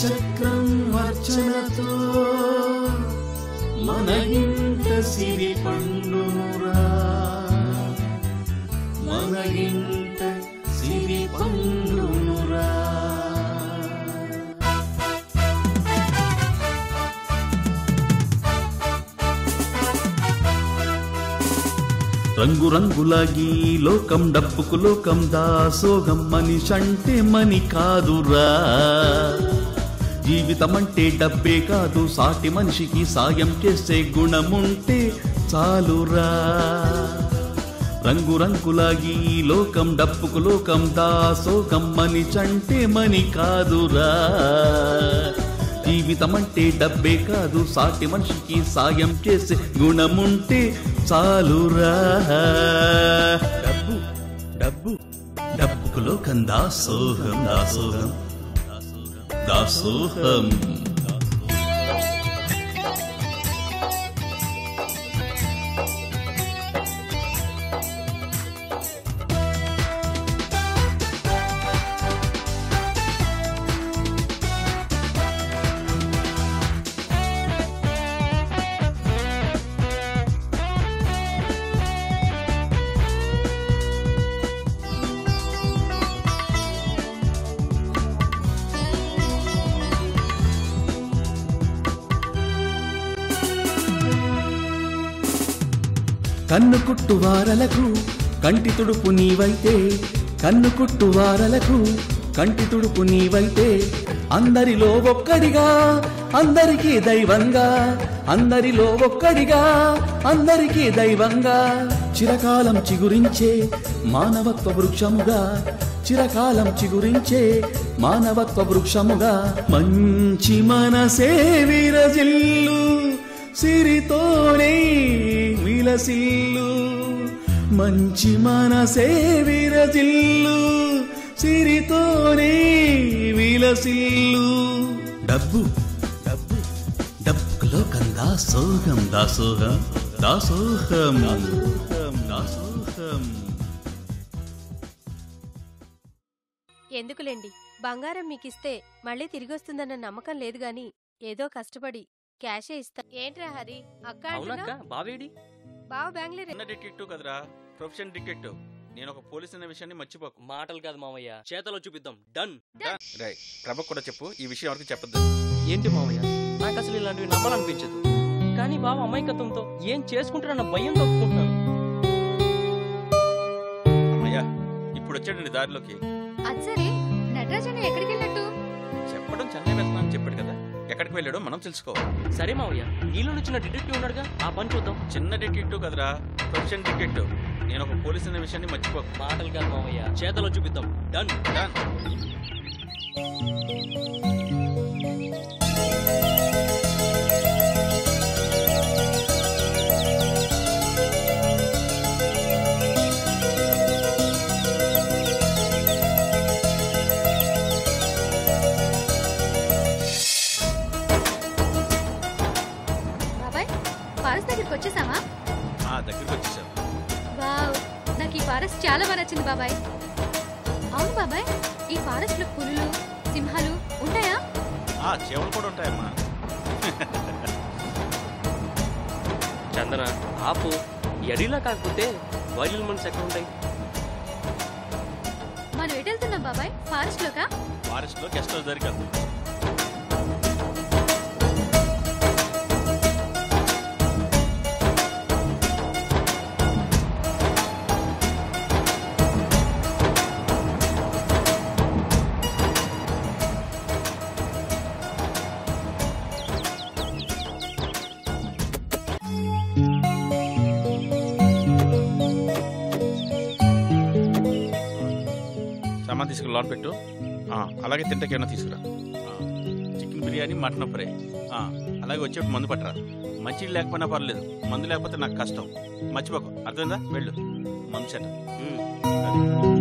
చక్రం అర్చనతో మన ఇంట సిరి పండునురా మన ఇంట సిరి పండునురా రంగు రంగుల గీ లోకం డప్పుకు లోకం దాసోగం మనిషంటే మని కాదురా జీవితం అంటే డబ్బే కాదు సాటి మనిషికి సాయం చేసే గుణముంటే చాలురా రంగు రంగుల గీ లోకం డప్పుకు లోకం దాసోగం మనిషంటే మని కాదురా జీవితం అంటే డబ్బే కాదు సాటి మనిషికి సాయం చేసే గుణముంటే చాలురా డబ్బు డబ్బు డబ్బుకు లోకం దాసోహం దాసోహం దాసోహం కన్ను కుట్టు వారలకు కంటి తుడుపు నీవైతే కన్ను కుట్టు వారలకు కంటి తుడుపు నీవైతే అందరిలో ఒక్కడిగా అందరికీ దైవంగా అందరిలో ఒక్కడిగా అందరికీ దైవంగా చిరకాలం చిగురించే మానవత్వ వృక్షముగా చిరకాలం చిగురించే మానవత్వ వృక్షముగా మంచి మనసే విరజిల్లు సిరితోనే విలసిల్లు మంచి మనసే విరజిల్లు సిరితోనే విలసిల్లు డబ్బు డబ్బు డబ్బులో కందా సోహం దాసోహం దాసోహం దాసోహం ఎందుకులేండి బంగారం మీకిస్తే మళ్ళీ తిరిగొస్తుందన్న నమ్మకం లేదు గాని ఏదో కష్టపడి క్యాషే ఇస్తా ఏంట్రా హరి అక్క అవునక్క అంటున్నావ్? బావేడి బావ బెంగళూరు చిన్న డిటెక్టివ్ కదరా ప్రొఫెషన్ డిటెక్టివ్ నేను ఒక పోలీస్ అనే విషయాన్ని మర్చిపోకు మాటలు కాదు మామయ్య చేతలో చూపిద్దాం డన్ రై ప్రభకు కూడా చెప్పు ఈ విషయం ఎవరికి చెప్పద్దు ఏంటి మామయ్య నాకు అసలు ఇలాంటివి నమ్మాలనిపించదు కానీ బావ అమాయకత్వంతో ఏం చేసుకుంటారన్న భయంతో ఒప్పుకుంటున్నాను అమ్మయ్యా ఇప్పుడు వచ్చాడండి దారిలోకి అచ్చరే నటరాజన్న ఎక్కడికి వెళ్ళట్టు చెప్పడం చెన్నై వెళ్తున్నాను చెప్పాడు కదా ఎక్కడికి వెళ్ళాడో మనం తెలుసుకోవాలి సరే మావయ్య నీలో చిన్న డిటెక్టివ్ ఉన్నాడుగా ఆ పని చూద్దాం చిన్న డిటెక్టివ్ కదరా ప్రొఫెషన్ డిటెక్టివ్ నేను ఒక పోలీస్ అనే విషయాన్ని మర్చిపోకు మాటలు కాదు మావయ్య చేతలో చూపిద్దాం డన్ డన్ బాబాయ్ ఫారెస్ట్ దగ్గరికి వచ్చేసామా ఆ దగ్గరికి వచ్చేసావు వావ్ నాకు ఈ ఫారెస్ట్ చాలా బాగా నచ్చింది బాబాయ్ అవును బాబాయ్ ఈ ఫారెస్ట్ లో పులులు సింహాలు ఉంటాయా ఆ చెవులు కూడా ఉంటాయమ్మా చందన ఆపు ఎడిలా కాకపోతే వైల్డ్ మనసు ఎక్కడ ఉంటాయి మనం ఎటు వెళ్తున్నాం బాబాయ్ ఫారెస్ట్ లోకా ఫారెస్ట్ లో గెస్ట్ హౌస్ దగ్గరికి వెళ్తాం సామాన్ తీసుకుని లోన్ పెట్టు ఆ, అలాగే తింటకి ఏమైనా తీసుకురా ఆ, చికెన్ బిర్యానీ మటన్ ఫ్రై ఆ, అలాగే వచ్చేప్పుడు మందు పట్టరా మంచి లేకపోయినా పర్లేదు మందు లేకపోతే నాకు కష్టం మర్చిపోకు అర్థమైందా వెళ్ళు మందు set um.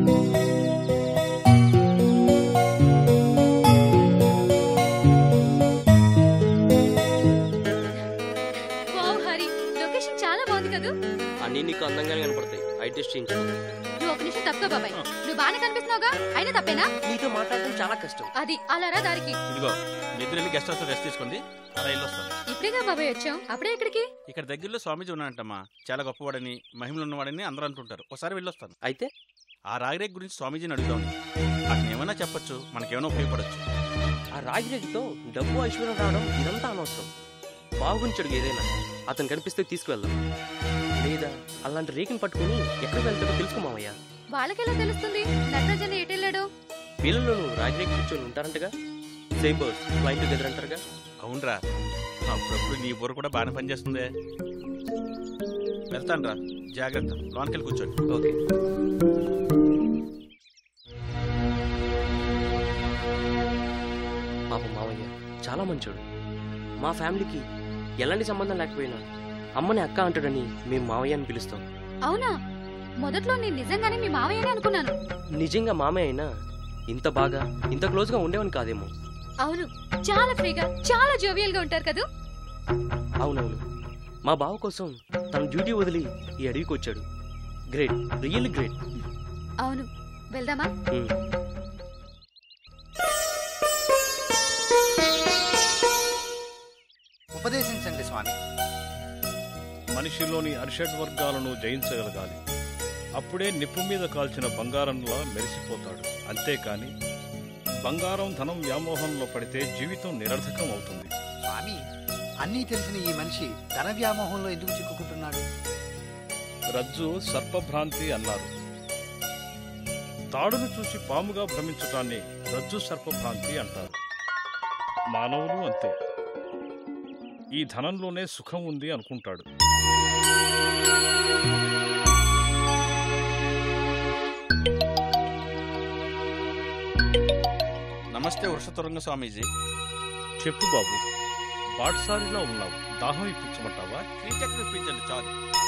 Wow Hari location చాలా బాగుంది కదూ అన్నీ నీకు అందంగానే కనపడతాయి ఐ టెస్ట్ చేయించు నువ్వు ఒక నిమిషం చేసింది తప్పుగా బాబాయ్ నువ్వు బాగానే కనిపిస్తున్నావుగా అయినా తప్పేనా నీతో మాట్లాడడం చాలా కష్టం అది అలారా దారికి ఇదిగో నిద్ర వెళ్ళి గెస్ట్ హౌస్ రెస్ట్ తీసుకోండి అలా వెళ్ళొస్తాను ఇప్పుడేగా బాబాయ్ వచ్చాం అప్పుడే ఎక్కడికి ఇక్కడ దగ్గరలో స్వామీజీ ఉన్నాడంటమ్మా చాలా గొప్పవాడని మహిమలు ఉన్నవాడని అందరూ అంటుంటారు ఒకసారి వెళ్ళొస్తాను అయితే ఆ రాగిరేక్ గురించి స్వామీజీని అడుగుదాం అతను ఏమైనా చెప్పొచ్చు మనకేమైనా ఉపయోగపడచ్చు ఆ రాగిరెడ్డితో డబ్బు ఐశ్వర్యం రావడం ఇదంతా అనవసరం బాగుంచడు ఏదైనా అతను కనిపిస్తే తీసుకువెళ్దాం లేదా అలాంటి రేకిని పట్టుకుని ఎక్కడికి వెళ్తాడో తెలుసుకోమావయ్యా వాళ్ళకెలా తెలుస్తుంది నటరాజన్ ఎటెళ్ళాడో వీళ్ళలోనూ రాగిరెడ్డి కూర్చొని ఉంటారంటగా సేమ్ బర్డ్స్ ఫ్లైన్ టుగెదర్ అంటారుగా అవునరా అప్పుడప్పుడు నీ బుర్ర కూడా బాగానే పనిచేస్తుందే వెళ్తాను రా జాగ్రత్త లోనికి కూర్చోండి ఓకే పాపం మావయ్య చాలా మంచోడు మా ఫ్యామిలీకి ఎలాంటి సంబంధం లేకపోయినా అమ్మని అక్క అంటాడని మేము మావయ్య అని పిలుస్తాం అవునా మొదట్లో నేను నిజంగానే మీ మావయ్యనే అనుకున్నాను నిజంగా మామయ్య అయినా ఇంత బాగా ఇంత క్లోజ్గా ఉండేవని కాదేమో అవును చాలా ఫ్రీగా చాలా జోవియల్ గా ఉంటారు కదా అవునవును మా బావ కోసం తన డ్యూటీ వదిలి ఈ అడవికి వచ్చాడు గ్రేట్ రియల్లీ గ్రేట్ అవును వెళ్దామా ఉపదేశించండి స్వామి మనిషిలోని అరిషడ్ వర్గాలను జయించగలగాలి అప్పుడే నిప్పు మీద కాల్చిన బంగారంలా మెరిసిపోతాడు అంతేకాని బంగారం ధనం వ్యామోహంలో పడితే జీవితం నిరర్థకం అవుతుంది స్వామి అన్నీ తెలిసిన ఈ మనిషి ధన వ్యామోహంలో ఎందుకు చిక్కుకుంటున్నాడు రజ్జు సర్పభ్రాంతి అన్నారు తాడును చూసి పాముగా భ్రమించటాన్ని రజ్జు సర్పభ్రాంతి అంటారు మానవులు అంతే ఈ ధనంలోనే సుఖం ఉంది అనుకుంటాడు నమస్తే వృషతురంగ స్వామీజీ చెప్పు బాబు బాటసారిలా ఉన్నావు దాహం ఇప్పించమంటావా శ్రీచక్రం ఇప్పించండి చాలు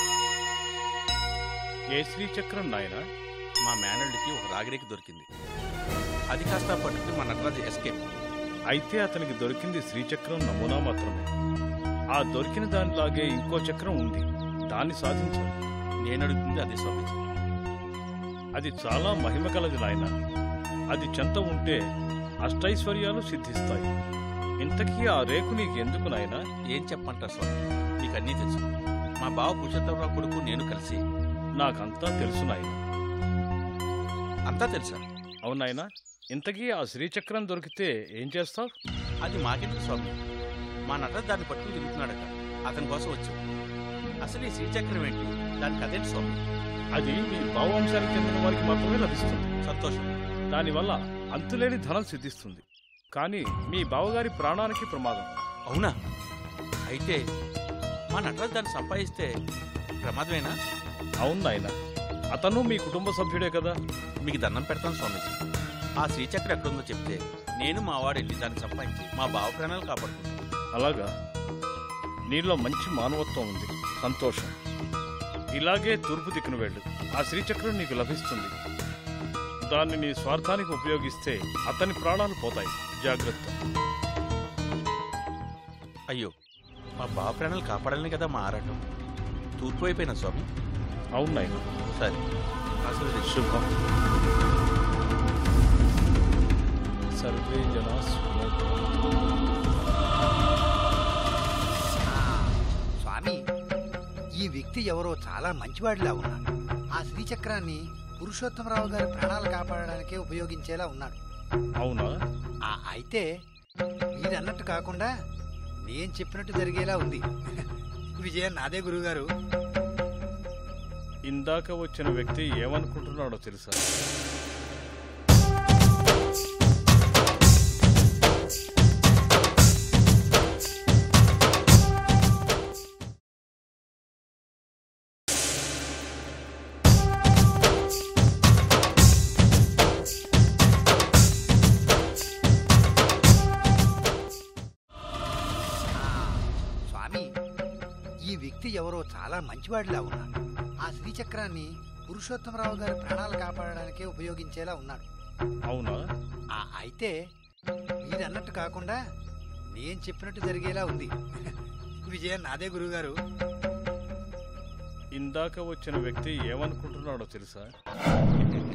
ఏ శ్రీచక్రం నాయనా మా మేనల్డికి ఒక రాగిరేకి దొరికింది అది కాస్త పట్టుకుని మా నటరాజు ఎస్కేప్ అయితే అతనికి దొరికింది శ్రీచక్రం నమూనా మాత్రమే ఆ దొరికిన దానిలాగే ఇంకో చక్రం ఉంది దాన్ని సాధించాలి నేను అడుగుతుంది అదే స్వామీజీ అది చాలా మహిమ కలది నాయన అది చెంత ఉంటే అష్టైశ్వర్యాలు సిద్ధిస్తాయి ఇంతకీ ఆ రేకు నీకు ఎందుకు నాయనా ఏం చెప్పంటారు స్వామి మీకు అన్నీ తెలుసు మా బావ పురుషోత్తమరావు కొడుకు నేను కలిసి నాకంతా తెలుసు నాయన అంతా తెలుసా అవునాయనా ఇంతకీ ఆ శ్రీచక్రం దొరికితే ఏం చేస్తావు అది మాకెందుకు స్వామి మా నటరాజు దాన్ని పట్టుకుని తిరుగుతున్నాడట అతని కోసం వచ్చాం అసలు ఈ శ్రీచక్రం ఏంటి దానికి అదేంటి స్వామి అది మీ భావవంశానికి చెందిన వారికి మాత్రమే లభిస్తుంది సంతోషం దానివల్ల అంతులేని ధనం సిద్ధిస్తుంది కానీ మీ బావగారి ప్రాణానికి ప్రమాదం అవునా అయితే మా నటరాజు దాన్ని సంపాదిస్తే ప్రమాదమేనా అవును నాయన అతను మీ కుటుంబ సభ్యుడే కదా మీకు దండం పెడతాను స్వామీజీ ఆ శ్రీచక్రం ఎక్కడుందో చెప్తే నేను మా వాడు వెళ్ళి దాన్ని సంపాదించి మా బావ ప్రాణాలు కాపాడుకుంటాను అలాగా నీలో మంచి మానవత్వం ఉంది సంతోషం ఇలాగే తూర్పు దిక్కును వెళ్ళు ఆ శ్రీచక్రం నీకు లభిస్తుంది దాన్ని నీ స్వార్థానికి ఉపయోగిస్తే అతని ప్రాణాలు పోతాయి జాగ్రత్త అయ్యో మా బావ ప్రాణాలు కాపాడాలని కదా మా ఆరాటం తూర్పు అయిపోయినా స్వామి అవును నాయన సరే ఆశీర్వదించు. శుభం సర్వే జనా సుఖినో ఆ, స్వామి ఈ వ్యక్తి ఎవరో చాలా మంచివాడిలా ఉన్నాడు ఆ శ్రీచక్రాన్ని పురుషోత్తమరావు గారి ప్రాణాలు కాపాడడానికే ఉపయోగించేలా ఉన్నాడు అవునా ఆ, అయితే మీరు అన్నట్టు కాకుండా నేను చెప్పినట్టు జరిగేలా ఉంది విజయ నాదే గురువుగారు ఇందాక వచ్చిన వ్యక్తి ఏమనుకుంటున్నాడో తెలుసా స్వామి ఈ వ్యక్తి ఎవరో చాలా మంచివాడిలా ఉన్నాడు ఆ శ్రీచక్రాన్ని పురుషోత్తమరావు గారి ప్రాణాలు కాపాడడానికే ఉపయోగించేలా ఉన్నాడు అవునా ఆ, అయితే మీరు అన్నట్టు కాకుండా నేను చెప్పినట్టు జరిగేలా ఉంది విజయ నాదే గురువుగారు ఇందాక వచ్చిన వ్యక్తి ఏమనుకుంటున్నాడో తెలుసా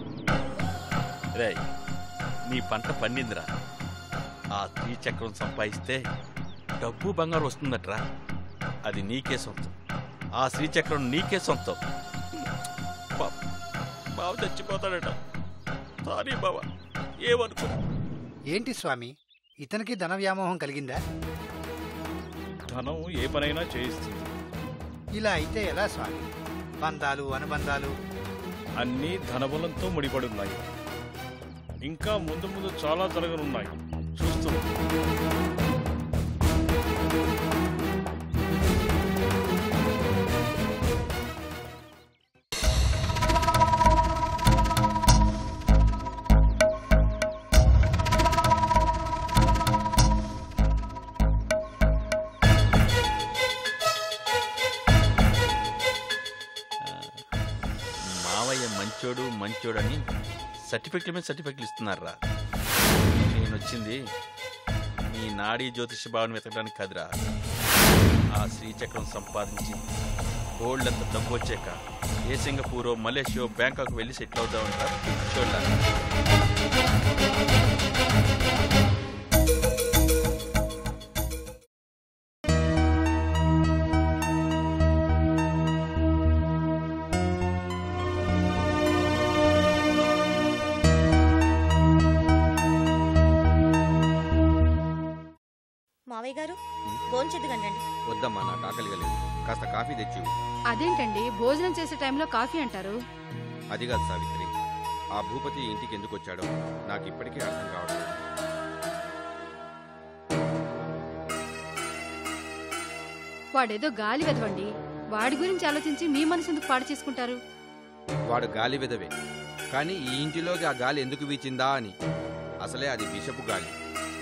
రే నీ పంట పండిందిరా ఆ త్రిచక్రం సంపాదిస్తే డబ్బు బంగారం వస్తుందట్రా అది నీకే సొంతం ఆ శ్రీచక్రం నీకే సొంతం బావ బావ చచ్చిపోతాడట సారీ బావ ఏమనుకో ఏంటి స్వామి ఇతనికి ధన వ్యామోహం కలిగిందా ధనం ఏ పనైనా చేయిస్తుంది ఇలా అయితే ఎలా స్వామి బంధాలు అనుబంధాలు అన్నీ ధనబలంతో ముడిపడి ఉన్నాయి ఇంకా ముందు ముందు చాలా జరగనున్నాయి చూస్తూ మావయ్య మంచోడు మంచోడు అని సర్టిఫికెట్ మీద సర్టిఫికెట్లు ఇస్తున్నారా నేను వచ్చింది నీ నాడీ జ్యోతిష భావన వెతకడానికి కాదురా ఆ శ్రీచక్రం సంపాదించి గోల్డ్ అంత డబ్బు వచ్చాక ఏ సింగపూరో మలేషియో బ్యాంకాక్ వెళ్ళి సెటిల్ అవుతామంటారు చూడాలి మావయ్య గారు భోంచెద్దుగండి వద్దమ్మా నాకు ఆకలిగా లేదు కాస్త కాఫీ తెచ్చి అదేంటండి భోజనం చేసే టైంలో కాఫీ అంటారు అది కాదు సావిత్రి ఆ భూపతి ఇంటికి ఎందుకు వచ్చాడో నాకు ఇప్పటికీ అర్థం కావట్లేదు వాడేదో గాలి వెదవండి వాడి గురించి ఆలోచించి మీ మనసు ఎందుకు పాడు చేసుకుంటారు వాడు గాలి విధవే కానీ ఈ ఇంటిలోకి ఆ గాలి ఎందుకు వీచిందా అని అసలే అది విషపు గాలి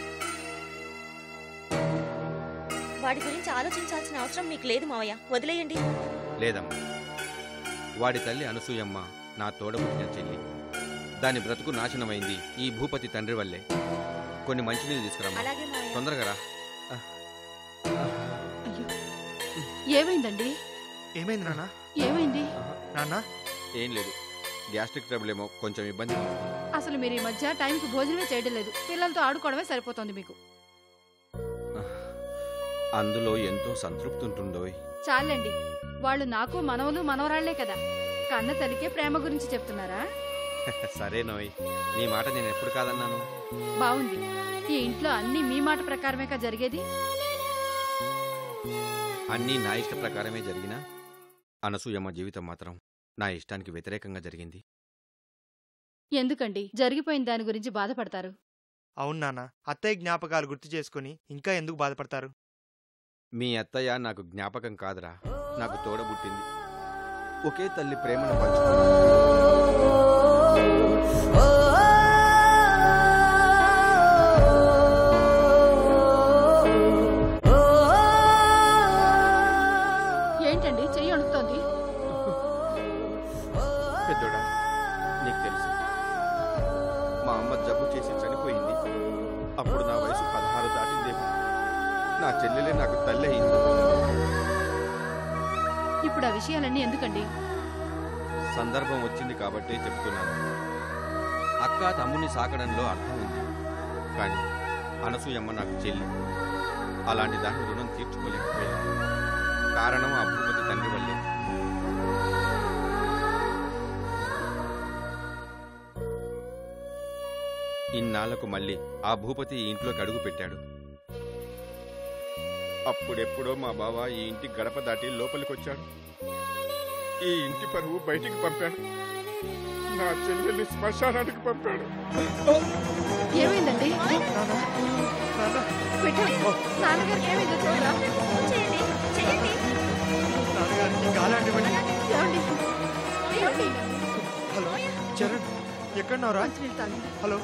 వాడి గురించి ఆలోచించాల్సిన అవసరం మీకు లేదు మావయ్య వదిలేయండి లేదమ్మా వాడి తల్లి అనసూయమ్మ నా తోడబుట్టిన చెల్లి దాని బ్రతుకు నాశనమైంది ఈ భూపతి తండ్రి వల్లే కొన్ని మంచినీళ్ళు తీసుకురమ్మా అలాగే మావయ్య తొందరగా రా అయ్యో ఏమైందండి ఏమైంది నాన్న ఏమైంది నాన్న ఏం లేదు గ్యాస్ట్రిక్ ట్రబుల్ ఏమో కొంచెం ఇబ్బంది అసలు మీరు ఈ మధ్య టైంకి భోజనమే చేయడం లేదు పిల్లలతో ఆడుకోవడమే సరిపోతుంది మీకు అందులో ఎంతో సంతృప్తి ఉంటుందోయ్ చాలండి వాళ్ళు నాకు మనవలు మనవరాళ్లే కదా కన్న తల్లికే ప్రేమ గురించి చెప్తున్నారా సరే నోయ్ నీ మాట నేను ఎప్పుడు కాదన్నాను బాగుంది ఈ ఇంట్లో అన్ని మీ మాట ప్రకారమేగా జరిగేది అన్నీ నా ఇష్ట ప్రకారమే జరిగినా అనసూయమ్మ జీవితం మాత్రం నా ఇష్టానికి వ్యతిరేకంగా జరిగింది ఎందుకండి జరిగిపోయిన దాని గురించి బాధపడతారు అవును నాన్న అత్తయ్య జ్ఞాపకాలు గుర్తు చేసుకుని ఇంకా ఎందుకు బాధపడతారు మీ అత్తయ్య నాకు జ్ఞాపకం కాదురా నాకు తోడబుట్టింది ఒకే తల్లి ప్రేమను పంచుకున్నాను ఏంటండి చెయ్యి అణుకుతోంది పెద్దోడా నీకు తెలుసు మా అమ్మ జబ్బు చేసి చనిపోయింది అప్పుడు నా వయసు పదహారు దాటిందేమో నా చెల్లెలే నాకు తల్లి అయింది ఇప్పుడు ఆ విషయాలన్నీ ఎందుకండి సందర్భం వచ్చింది కాబట్టే చెప్తున్నాను అక్క తమ్ముని సాకడంలో అర్థం ఉంది కానీ అనసూయమ్మ నాకు చెల్లి అలాంటి దాని రుణం తీర్చుకోలేకపోయాను కారణం ఆ భూపతి తండ్రి వల్లే ఇన్నాళ్లకు మళ్ళీ ఆ భూపతి ఈ ఇంట్లోకి అడుగు పెట్టాడు అప్పుడెప్పుడో మా బావ ఈ ఇంటి గడప దాటి లోపలికి వచ్చాడు ఈ ఇంటి పరువు బయటికి పంపాడు నా చెల్లెల్ని శ్మశానానికి పంపాడు ఏమైందండి పెట్టు. నాన్నగారికి ఏమైందో చూడరా చేయండి చేయండి నాన్నగారికి గాలాంటివ్వండి ఏమండి? ఏమండి? హలో చరణ్ ఎక్కడున్నావురా మంచినీళ్ళు తాగండి. హలో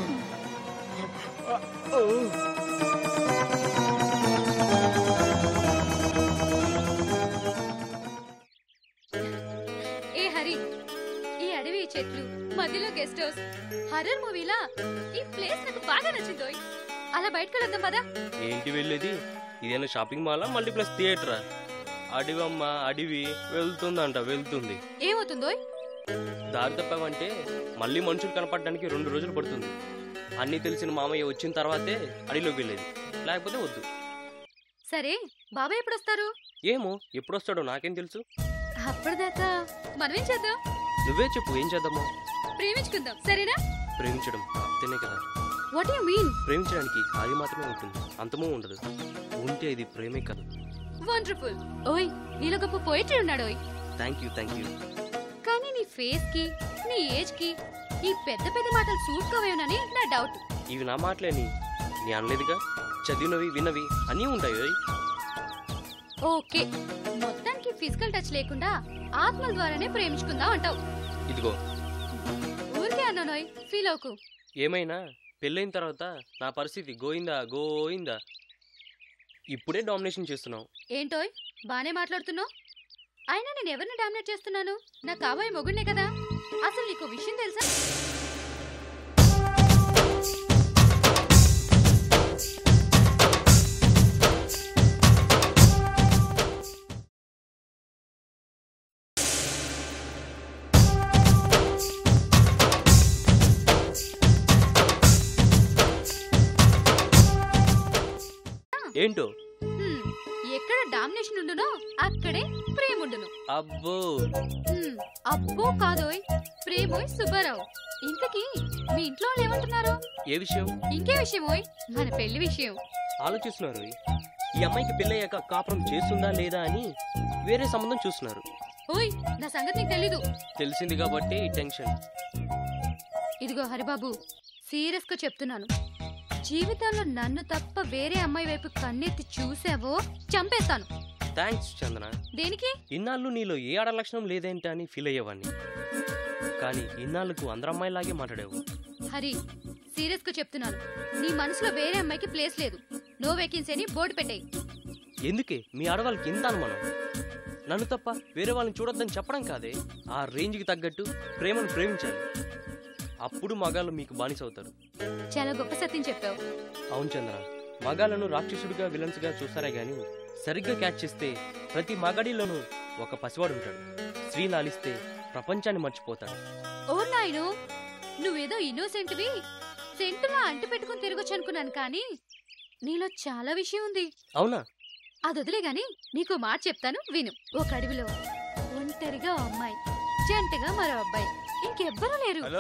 ఏ హరి ఈ అడవి ఈ చెట్లు మధ్యలో గెస్ట్ హౌస్ హర్రర్ మూవీలా ఈ ప్లేస్ నాకు బాగా నచ్చిందోయ్ అలా బయటకు వెళ్దాం పదా ఏంటి వెళ్ళేది ఇదేనా షాపింగ్ మాలా మల్టీప్లెక్స్ థియేటరా అడివమ్మ అడివి వెళ్తుందంట వెళ్తుంది ఏమవుతుందోయ్ దారి తప్పావంటే మళ్ళీ మనుషులు కనపడడానికి రెండు రోజులు పడుతుంది అన్నీ తెలిసిన మామయ్య వచ్చిన తర్వాతే అడిలోకి వెళ్ళేది లేకపోతే వద్దు సరే బాబాయ్ ఎప్పుడు వస్తారు ఏమో ఎప్పుడు వస్తాడో నాకేం తెలుసు అప్పటిదాకా మనమేం చేద్దాం నువ్వే చెప్పు ఏం చేద్దామో ప్రేమించుకుందాం సరేనా ప్రేమించడం అంతేనే కదా వాట్ యు మీన్ ప్రేమించడానికి అది మాత్రమే ఉంటుంది అంతమూ ఉండదు ఉంటే ఇది ప్రేమే కదా వండర్ఫుల్ ఓయ్ నీలో గొప్ప పోయిటరీ ఉన్నాడు ఓయ్ థ్యాంక్ యూ థ్యాంక్ యూ కానీ నీ ఫేస్ కి నీ ఏజ్ కి ఈ పెద్ద పెద్ద మాటలు సూట్ కావేనని నా డౌట్ ఇవి నా మాటలేని నీ అనలేదుగా చదివినవి విన్నవి అన్నీ ఉంటాయి ఓయ్. ఓకే మొత్తానికి ఫిజికల్ టచ్ లేకుండా ఆత్మల ద్వారానే ప్రేమించుకుందాం అంటావు ఇదిగో ఊరికే అన్నానోయ్ ఫీల్ అవుకు ఏమైనా పెళ్ళైన తర్వాత నా పరిస్థితి గోయిందా గోయిందా ఇప్పుడే డామినేషన్ చేస్తున్నావు ఏంటోయ్ బానే మాట్లాడుతున్నావు అయినా నేను ఎవరిని డామినేట్ చేస్తున్నాను నా కాబోయే మొగుడినే కదా అసలు నీకు విషయం తెలుసా ఏంటో హ్మ్, ఎక్కడ డామినేషన్ ఉండునో అక్కడే ప్రేమ ఉండును అబ్బో హ్మ్, అబ్బో కాదోయ్ ప్రేమోయ్ సుబ్బారావు ఇంతకీ మీ ఇంట్లో వాళ్ళు ఏమంటున్నారు ఏ విషయం ఇంకే విషయం ఓయ్ మన పెళ్లి విషయం ఆలోచిస్తున్నారు ఓయ్. ఈ అమ్మాయికి పెళ్ళయ్యాక కాపురం చేస్తుందా లేదా అని వేరే సంబంధం చూస్తున్నారు ఓయ్ నా సంగతి నీకు తెలీదు తెలిసింది కాబట్టి ఈ టెన్షన్ ఇదిగో హరిబాబు సీరియస్ గా చెప్తున్నాను జీవితంలో నన్ను తప్ప వేరే అమ్మాయి వైపు కన్నెత్తి చూసావో చంపేస్తాను థ్యాంక్స్ చందన దేనికి ఇన్నాళ్ళు నీలో ఏ ఆడ లక్షణం లేదేంటి అని ఫీల్ అయ్యేవాడిని కానీ ఇన్నాళ్ళకు అందరు అమ్మాయిలాగే మాట్లాడావు హరి సీరియస్ గా చెప్తున్నాను నీ మనసులో వేరే అమ్మాయికి ప్లేస్ లేదు నో వేకెన్సీ అని బోర్డు పెట్టాయి ఎందుకే మీ ఆడవాళ్ళకి ఇంత అనుమానం నన్ను తప్ప వేరే వాళ్ళని చూడొద్దని చెప్పడం కాదే ఆ రేంజ్కి తగ్గట్టు ప్రేమను ప్రేమించాలి అప్పుడు మగాళ్ళు మీకు బానిసవుతారు చాలా గొప్ప సత్యం చెప్పావు అవును చంద్ర మగాళ్ళను రాక్షసుడిగా విలన్స్గా చూస్తారే గాని సరిగ్గా క్యాచ్ చేస్తే ప్రతి మగాడిలోనూ ఒక పసివాడు ఉంటాడు స్త్రీ లాలిస్తే ప్రపంచాన్ని మర్చిపోతాడు ఓ నాయను నువ్వేదో ఇన్నోసెంట్వి సెంటులా అంటి పెట్టుకుని తిరగొచ్చు అనుకున్నాను కానీ నీలో చాలా విషయం ఉంది అవునా అది వదిలే గాని నీకు మాట చెప్తాను విను ఒక అడవిలో ఒంటరిగా ఓ అమ్మాయి జంటగా మరో అబ్బాయి ఇంకెవ్వరూ లేరు హలో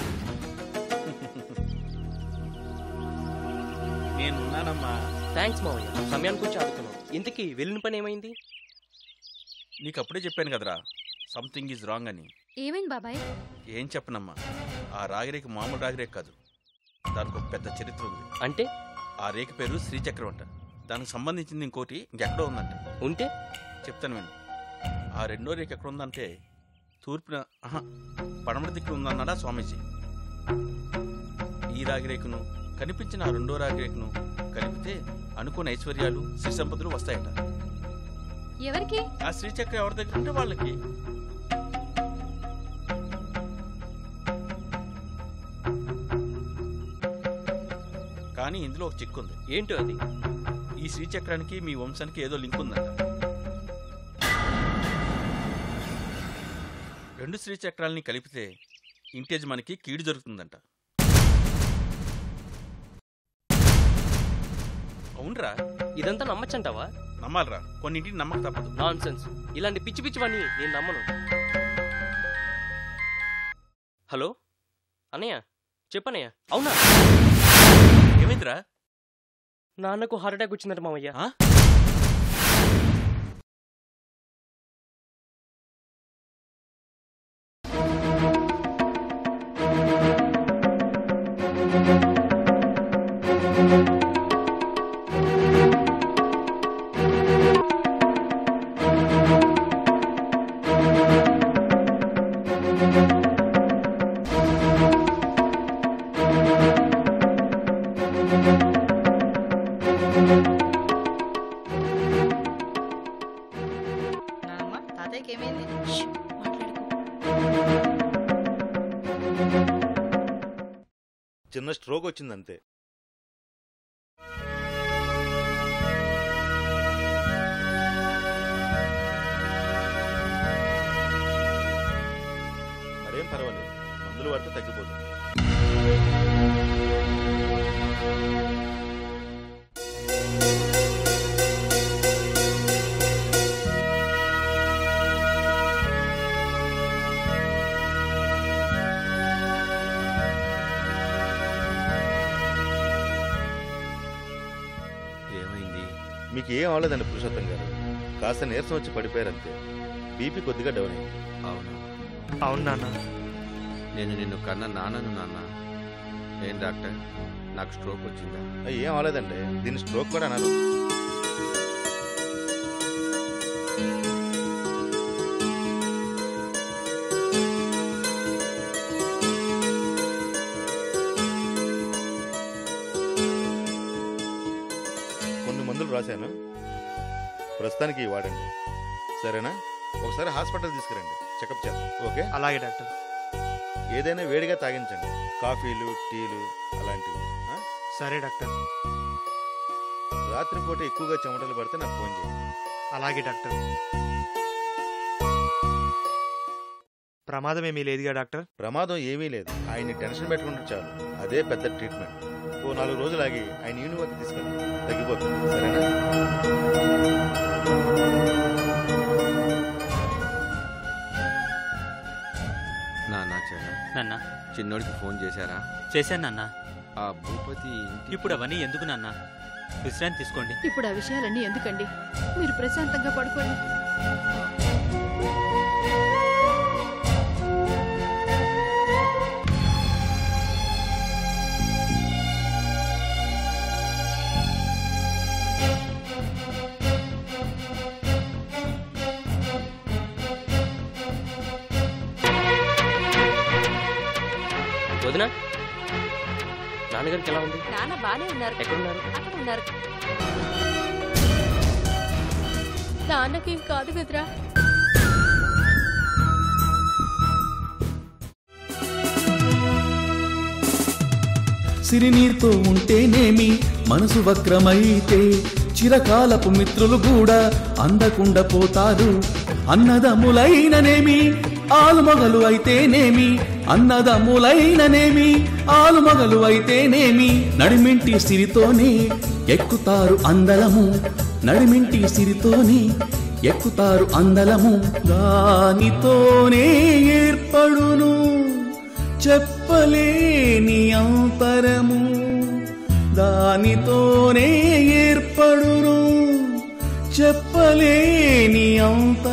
నేనున్నానమ్మా థ్యాంక్స్ మావయ్య సమయానికి వచ్చి ఆడుకున్నావు ఇంతకీ వెళ్ళిన పని ఏమైంది నీకు అప్పుడే చెప్పాను కదరా సంథింగ్ ఈజ్ రాంగ్ అని ఏమైంది బాబాయ్ ఏం చెప్పనమ్మా ఆ రాగిరేక మామూలు రాగిరేక కాదు దానికి ఒక పెద్ద చరిత్ర ఉంది అంటే ఆ రేఖ పేరు శ్రీచక్రం అంట దానికి సంబంధించింది ఇంకోటి ఇంకెక్కడో ఉందంట ఉంటే చెప్తాను విను ఆ రెండో రేఖ ఎక్కడ ఉందంటే తూర్పున ఆహా పడమర దిక్కు ఉందన్నాడా స్వామీజీ ఈ రాగిరేఖను కనిపించిన ఆ రెండో రాగిరేఖను కలిపితే అనుకున్న ఐశ్వర్యాలు శ్రీ సంపదలు వస్తాయట ఎవరికి ఆ శ్రీచక్రం ఎవరి దగ్గర ఉంటే వాళ్ళకి కానీ ఇందులో ఒక చిక్కు ఉంది ఏంటో అది ఈ శ్రీచక్రానికి మీ వంశానికి ఏదో లింక్ ఉందంట రెండు శ్రీచక్రాలని కలిపితే ఇంటేజ్ మనకి కీడు జరుగుతుందంట అవునరా ఇదంతా నమ్మచ్చంటావా నమ్మాలరా కొన్నింటిని నమ్మక తప్పదు నాన్ సెన్స్ ఇలాంటి పిచ్చి పిచ్చివన్నీ నేను నమ్మను హలో అన్నయ్య చెప్పన్నయ్య అవునా ఏమైందిరా నాన్నకు హార్ట్ అటాక్ వచ్చిందట మామయ్య నానమ్మ తాతయ్యకి ఏమైంది చిన్న స్ట్రోక్ వచ్చిందంతే పర్వాలేదు మందులు వాడితే తగ్గిపోతుంది ఏమైంది మీకు ఏం అవ్వలేదండి పురుషోత్తం గారు కాస్త నీరసం వచ్చి పడిపోయారంతే బీపీ కొద్దిగా డౌన్ అయింది అవును అవును నాన్న నేను నిన్ను కన్న నాన్నను నాన్న ఏం డాక్టర్ నాకు స్ట్రోక్ వచ్చిందా అయ్య, ఏం అవ్వలేదండి దీన్ని స్ట్రోక్ కూడా అన్నారు కొన్ని మందులు రాశాను ప్రస్తుతానికి ఇవి వాడండి సరేనా ఒకసారి హాస్పిటల్ తీసుకురండి చెకప్ చేద్దాం ఓకే అలాగే డాక్టర్ ఏదైనా వేడిగా తాగించండి కాఫీలు టీలు అలాంటివి ఆ? సరే డాక్టర్ రాత్రిపూట ఎక్కువగా చెమటలు పడితే నాకు ఫోన్ చేయండి అలాగే డాక్టర్ ప్రమాదం ఏమీ లేదుగా డాక్టర్ ప్రమాదం ఏమీ లేదు ఆయన్ని టెన్షన్ పెట్టుకుంటే చాలు అదే పెద్ద ట్రీట్మెంట్ ఓ నాలుగు రోజులు ఆగి ఆయన యూనివర్కి తీసుకెళ్ళి తగ్గిపోతుంది సరేనా నాన్న చెల్ల నాన్న చిన్నోడికి ఫోన్ చేశారా చేశాను నాన్న ఆ భూపతి ఇంటి ఇప్పుడు అవన్నీ ఎందుకు నాన్న విశ్రాంతి తీసుకోండి ఇప్పుడు ఆ విషయాలన్నీ ఎందుకండి మీరు ప్రశాంతంగా పడుకోండి వదినా నాన్నగారికి ఎలా ఉంది నాన్న బానే ఉన్నారు ఎక్కడున్నారు అక్కడ ఉన్నారు నాన్నకేం కాదు కదరా సిరినీరుతో ఉంటేనేమి మనసు వక్రమైతే చిరకాలపు మిత్రులు కూడా అందకుండా పోతారు అన్నదమ్ములైననేమి ఆలుమగలు అయితేనేమి అన్నదమ్ములైననేమి ఆలుమగలు అయితేనేమి నడిమింటి సిరితోనే ఎక్కుతారు అందలము నడిమింటి సిరితోనే ఎక్కుతారు అందలము దానితోనే ఏర్పడును చెప్పలేని అంతరము దానితోనే ఏర్పడును చెప్పలేని అంతరము